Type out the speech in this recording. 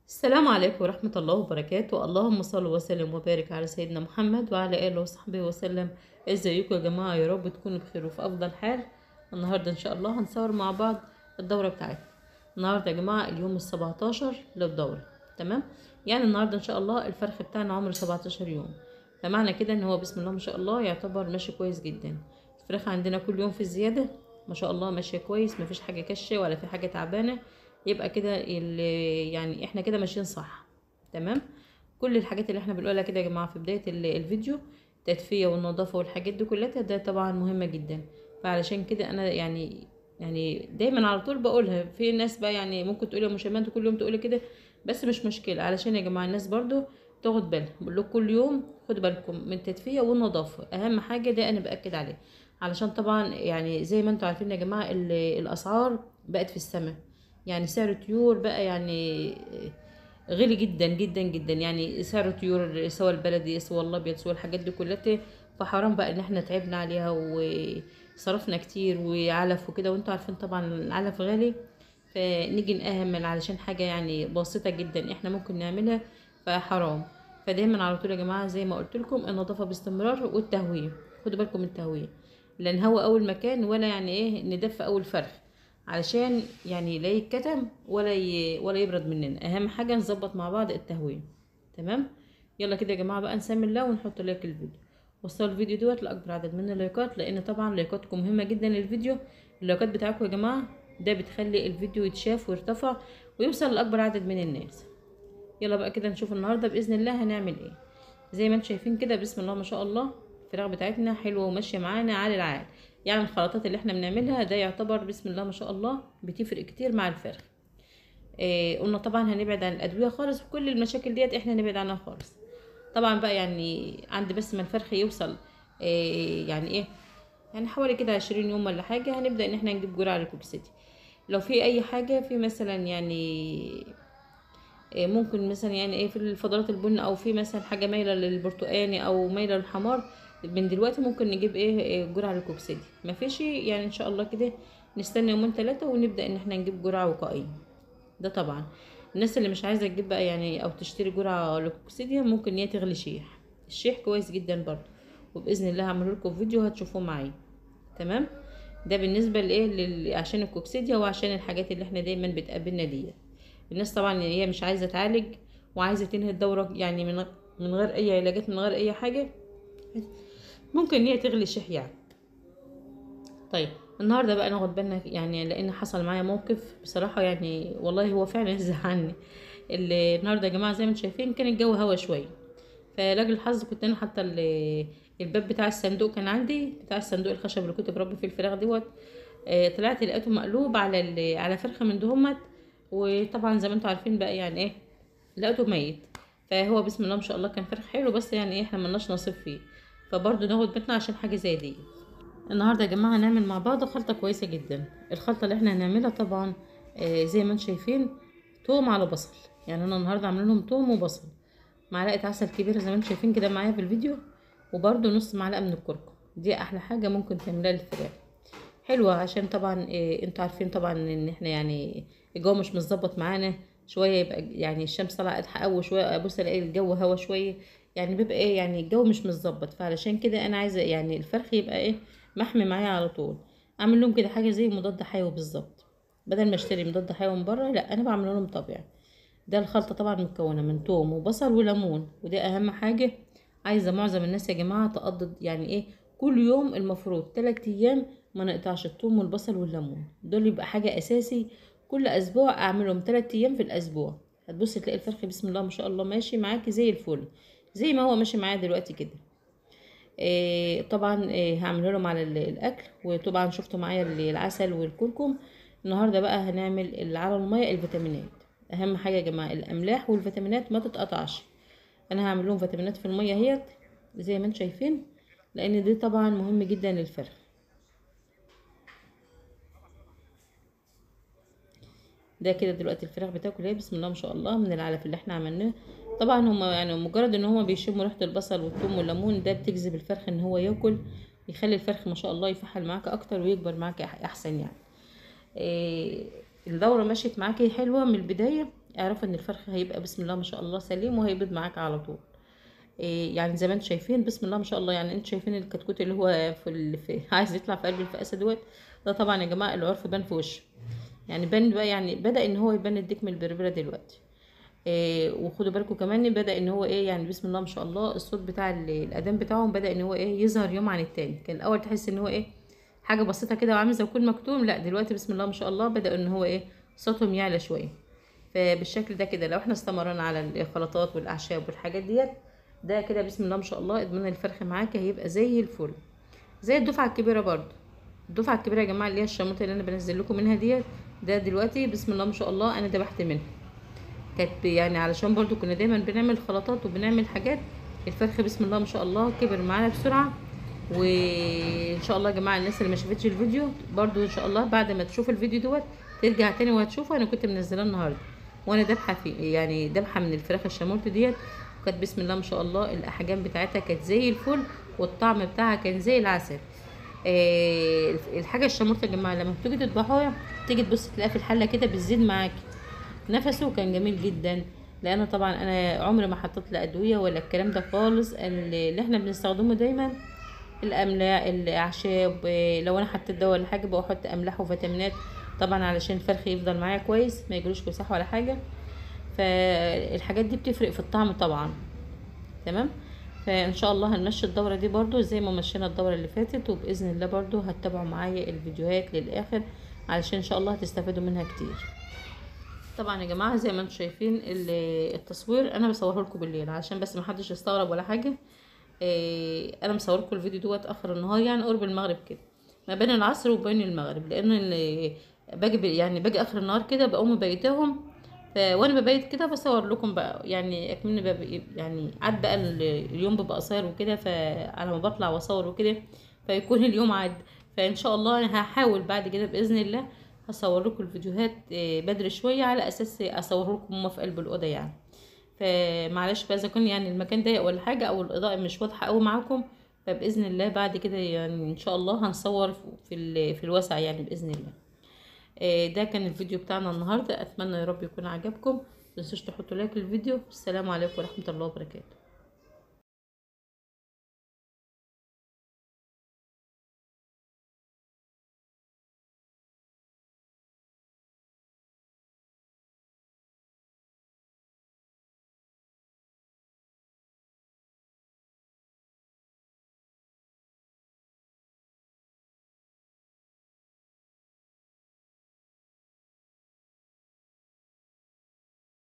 السلام عليكم ورحمة الله وبركاته اللهم صل وسلم وبارك على سيدنا محمد وعلى آله وصحبه وسلم ازيكم يا جماعة يا رب تكونوا بخير وفي أفضل حال النهاردة إن شاء الله هنصور مع بعض الدورة بتاعتنا النهاردة يا جماعة اليوم السبعتاشر للدورة تمام يعني النهاردة إن شاء الله الفرخ بتاعنا عمره سبعتاشر يوم فمعنى كده إن هو بسم الله ما شاء الله يعتبر ماشي كويس جدا الفراخ عندنا كل يوم في الزيادة ما شاء الله ماشية كويس مفيش حاجة كشة ولا في حاجة تعبانة يبقى كده يعني احنا كده ماشيين صح تمام كل الحاجات اللي احنا بنقولها كده يا جماعه في بدايه الفيديو التدفئه والنظافه والحاجات دي كلها ده طبعا مهمه جدا فعلشان كده انا يعني يعني دايما على طول بقولها في ناس بقى يعني ممكن تقولي يا مشاهد كل يوم تقولي كده بس مش مشكله علشان يا جماعه الناس برضو تاخد بالها بقول لكم كل يوم خدوا بالكم من التدفئه والنظافه اهم حاجه ده انا باكد عليه علشان طبعا يعني زي ما انتم عارفين يا جماعه الاسعار بقت في السماء يعني سعر الطيور بقى يعني غالي جدا جدا جدا يعني سعر الطيور سواء البلدي سواء الابيض سواء الحاجات دي كلها فحرام بقى ان احنا تعبنا عليها وصرفنا كتير وعلف وكده وانتوا عارفين طبعا العلف غالي فنيجي نأهمل علشان حاجة يعني بسيطة جدا احنا ممكن نعملها فحرام فدايما على طول يا جماعة زي ما قلت لكم النظافة باستمرار والتهوية خدوا بالكم من التهوية لان هو اول مكان ولا يعني ايه ندفى اول فرخ علشان يعني لا يتكتم ولا ي... ولا يبرد مننا اهم حاجه نظبط مع بعض التهويه تمام يلا كده يا جماعه بقى نسمي الله ونحط لايك الفيديو وصلوا الفيديو دوت لاكبر عدد من اللايكات لان طبعا لايكاتكم مهمه جدا للفيديو اللايكات بتاعكم يا جماعه ده بتخلي الفيديو يتشاف ويرتفع ويوصل لاكبر عدد من الناس يلا بقى كده نشوف النهارده باذن الله هنعمل ايه زي ما انتم شايفين كده بسم الله ما شاء الله الفراخ بتاعتنا حلوه وماشيه معانا عالي العال يعني الخلطات اللي احنا بنعملها ده يعتبر بسم الله ما شاء الله بتفرق كتير مع الفرخ إيه قلنا طبعا هنبعد عن الادويه خالص وكل المشاكل ديت احنا نبعد عنها خالص طبعا بقى يعني عند بس ما الفرخ يوصل إيه يعني ايه يعني حوالي كده عشرين يوم ولا حاجه هنبدا ان احنا نجيب جرعه للكوكسيتي لو في اي حاجه في مثلا يعني إيه ممكن مثلا يعني ايه في الفضلات البن او في مثلا حاجه مايله للبرتقاني او مايله للحمار من دلوقتي ممكن نجيب ايه جرعه للكوكسيدي مفيش يعني ان شاء الله كده نستنى يومين ثلاثه ونبدا ان احنا نجيب جرعه وقائيه ده طبعا الناس اللي مش عايزه تجيب بقى يعني او تشتري جرعه للكوكسيديا ممكن ان هي تغلي شيح الشيح كويس جدا برضه وباذن الله هعمل لكم فيديو هتشوفوه معايا تمام ده بالنسبه لايه لل... عشان الكوكسيديا وعشان الحاجات اللي احنا دايما بتقابلنا ديت الناس طبعا هي مش عايزه تعالج وعايزه تنهي الدوره يعني من من غير اي علاجات من غير اي حاجه ممكن ان هي تغلي شح يعني طيب النهارده بقى ناخد بالنا يعني لان حصل معايا موقف بصراحه يعني والله هو فعلا زعلني النهارده يا جماعه زي ما انتم شايفين كان الجو هوا شويه فلاجل الحظ كنت انا حاطه الباب بتاع الصندوق كان عندي بتاع الصندوق الخشب اللي كنت بربي فيه الفراخ دوت طلعت لقيته مقلوب على على فرخه من دهمت وطبعا زي ما انتم عارفين بقى يعني ايه لقيته ميت فهو بسم الله ما شاء الله كان فرخ حلو بس يعني ايه احنا ملناش نصيب فيه فبرضه ناخد بالنا عشان حاجه زي دي النهارده يا جماعه هنعمل مع بعض خلطه كويسه جدا الخلطه اللي احنا هنعملها طبعا آه زي ما انتم شايفين توم على بصل يعني انا النهارده عامله لهم توم وبصل معلقه عسل كبيره زي ما انتم شايفين كده معايا في الفيديو وبرده نص معلقه من الكركم دي احلى حاجه ممكن تعملها للفراخ حلوه عشان طبعا آه انتوا عارفين طبعا ان احنا يعني الجو مش متظبط معانا شويه يبقى يعني الشمس طلعت قوي شويه ابص الاقي الجو هوا شويه يعني بيبقى ايه يعني الجو مش متظبط فعلشان كده انا عايزه يعني الفرخ يبقى ايه محمي معايا على طول اعمل لهم كده حاجه زي مضاد حيوي بالظبط بدل ما اشتري مضاد حيوي من بره لا انا بعمل لهم طبيعي ده الخلطه طبعا مكونه من توم وبصل وليمون وده اهم حاجه عايزه معظم الناس يا جماعه تقضي يعني ايه كل يوم المفروض 3 ايام ما نقطعش الثوم والبصل والليمون دول يبقى حاجه اساسي كل اسبوع اعملهم 3 ايام في الاسبوع هتبصي تلاقي الفرخ بسم الله ما شاء الله ماشي معاكي زي الفل زي ما هو ماشي معايا دلوقتي كده إيه طبعا إيه هعمل لهم على الاكل وطبعا شفتوا معايا العسل والكركم النهارده بقى هنعمل على الميه الفيتامينات اهم حاجه يا جماعه الاملاح والفيتامينات ما تتقطعش انا هعمل لهم فيتامينات في الميه اهيت زي ما انتم شايفين لان دي طبعا مهم جدا للفرخ ده كده دلوقتي الفراخ بتاكل اهي بسم الله ما شاء الله من العلف اللي احنا عملناه طبعا هما يعني مجرد ان هما بيشموا ريحه البصل والثوم والليمون ده بتجذب الفرخ ان هو ياكل يخلي الفرخ ما شاء الله يفحل معاك اكتر ويكبر معاك احسن يعني إيه الدوره مشيت معاكي حلوه من البدايه اعرفوا ان الفرخ هيبقى بسم الله ما شاء الله سليم وهيبيض معاك على طول إيه يعني زي ما انتم شايفين بسم الله ما شاء الله يعني انتم شايفين الكتكوت اللي هو في, ال... في عايز يطلع في قلب الفقاسه دوت ده طبعا يا جماعه العرف بان في وشه يعني بان بقى يعني بدا ان هو يبان الديك من البربره دلوقتي إيه وخدوا بالكم كمان بدا ان هو ايه يعني بسم الله ما شاء الله الصوت بتاع الاذان بتاعهم بدا ان هو ايه يظهر يوم عن التاني كان الاول تحس ان هو ايه حاجه بسيطه كده وعامل زي كل مكتوم لا دلوقتي بسم الله ما شاء الله بدا ان هو ايه صوتهم يعلى شويه فبالشكل ده كده لو احنا استمرنا على الخلطات والاعشاب والحاجات ديت ده كده بسم الله ما شاء الله اضمن الفرخ معاك هيبقى زي الفل زي الدفعه الكبيره برضو الدفعه الكبيره يا جماعه اللي هي الشموطه اللي انا بنزل لكم منها ديت ده دلوقتي بسم الله ما شاء الله انا ذبحت منها كانت يعني علشان برضو كنا دايما بنعمل خلطات وبنعمل حاجات الفرخ بسم الله ما شاء الله كبر معانا بسرعه وان شاء الله يا جماعه الناس اللي ما شافتش الفيديو برضو ان شاء الله بعد ما تشوف الفيديو دوت ترجع تاني وهتشوفه انا كنت منزلاه النهارده وانا ذابحه في يعني ذابحه من الفراخ الشامورت ديت وكانت بسم الله ما شاء الله الاحجام بتاعتها كانت زي الفل والطعم بتاعها كان زي العسل آه الحاجه الشامورت يا جماعه لما بتيجي تذبحوها تيجي تبص تلاقيها في الحله كده بالزيت معاكي نفسه كان جميل جدا لان طبعا انا عمري ما حطيت لا ادويه ولا الكلام ده خالص اللي احنا بنستخدمه دايما الاملاح الاعشاب لو انا حطيت دواء ولا حاجه بحط املاح وفيتامينات طبعا علشان الفرخ يفضل معايا كويس ما يجيلوش كساح ولا حاجه فالحاجات دي بتفرق في الطعم طبعا تمام فان شاء الله هنمشي الدوره دي برضو زي ما مشينا الدوره اللي فاتت وباذن الله برضو هتتابعوا معايا الفيديوهات للاخر علشان ان شاء الله هتستفادوا منها كتير طبعا يا جماعه زي ما انتم شايفين التصوير انا بصوره لكم بالليل علشان بس ما حدش يستغرب ولا حاجه إيه انا مصور لكم الفيديو دوت اخر النهار يعني قرب المغرب كده ما بين العصر وبين المغرب لان باجي يعني باجي اخر النهار كده بقوم مبيتاهم ف... وانا ببيت كده بصور لكم بقى يعني اكمل بقى يعني عد بقى اليوم بيبقى قصير وكده فعلى ما بطلع واصور وكده فيكون اليوم عد فان شاء الله انا هحاول بعد كده باذن الله هصور لكم الفيديوهات بدري شويه على اساس اصور لكم هما في قلب الاوضه يعني فمعلش بقى اذا كان يعني المكان ضيق ولا حاجه او الاضاءه مش واضحه قوي معاكم فباذن الله بعد كده يعني ان شاء الله هنصور في في الوسع يعني باذن الله ده كان الفيديو بتاعنا النهارده اتمنى يا رب يكون عجبكم متنسوش تحطوا لايك للفيديو السلام عليكم ورحمه الله وبركاته